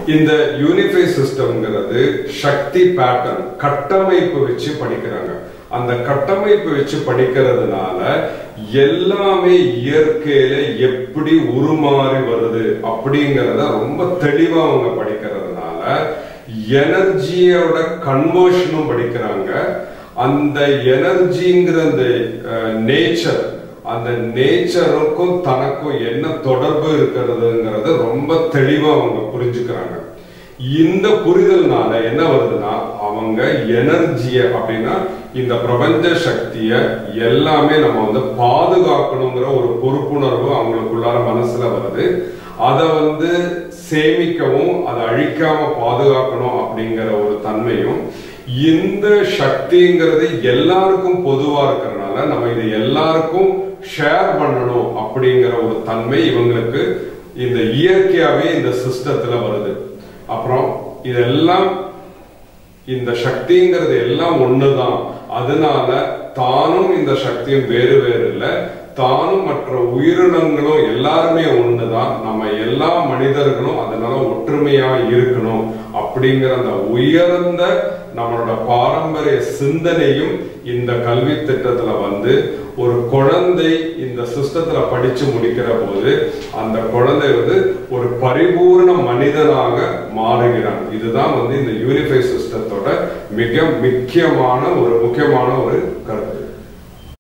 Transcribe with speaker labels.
Speaker 1: இந்த யூனிஃபை சிஸ்டம்ங்கிறது சக்தி பேட்டர்ன் கட்டமைப்பு வச்சு படிக்கிறாங்க அந்த கட்டமைப்பு வச்சு படிக்கிறதுனால எல்லாமே இயற்கையில எப்படி உருமாறி வருது அப்படிங்கறத ரொம்ப தெளிவா அவங்க படிக்கிறதுனால எனர்ஜியோட கன்வர்ஷனும் படிக்கிறாங்க அந்த எனர்ஜிங்கிற அந்த நேச்சர் அந்த நேச்சருக்கும் தனக்கும் என்ன தொடர்பு இருக்கிறதுங்கிறத ரொம்ப தெளிவா அவங்க புரிஞ்சுக்கிறாங்க இந்த புரிதல்னால என்ன வருதுன்னா அவங்க எனர்ஜிய அப்படின்னா இந்த பிரபஞ்ச சக்திய எல்லாமே நம்ம வந்து பாதுகாக்கணுங்கிற ஒரு பொறுப்புணர்வு அவங்களுக்குள்ளார மனசுல வருது அதை வந்து சேமிக்கவும் அதை அழிக்காம பாதுகாக்கணும் அப்படிங்கிற ஒரு தன்மையும் இந்த சக்திங்கிறது எல்லாருக்கும் பொதுவா இருக்கிறதுனால நம்ம இதை எல்லாருக்கும் ஷேர் பண்ணணும் அப்படிங்கிற ஒரு தன்மை இவங்களுக்கு இந்த இயற்கையாவே இந்த சிஸ்டத்துல வருது அப்புறம் இதெல்லாம் இந்த சக்திங்கிறது எல்லாம் ஒண்ணுதான் அதனால தானும் இந்த சக்தியும் வேறு வேறு இல்லை தானும் மற்ற உயிரினங்களும் எல்லாருமே ஒண்ணுதான் நம்ம எல்லா மனிதர்களும் அதனால ஒற்றுமையா இருக்கணும் அப்படிங்கிற அந்த உயர்ந்த நம்மளோட பாரம்பரிய சிந்தனையும் இந்த கல்வி திட்டத்துல வந்து ஒரு குழந்தை இந்த சிஸ்டத்துல படிச்சு முடிக்கிற போது அந்த குழந்தை வந்து ஒரு பரிபூர்ண மனிதனாக மாறுகிறான் இதுதான் வந்து இந்த யூனிஃபை சிஸ்டத்தோட மிக முக்கியமான ஒரு முக்கியமான ஒரு கருத்து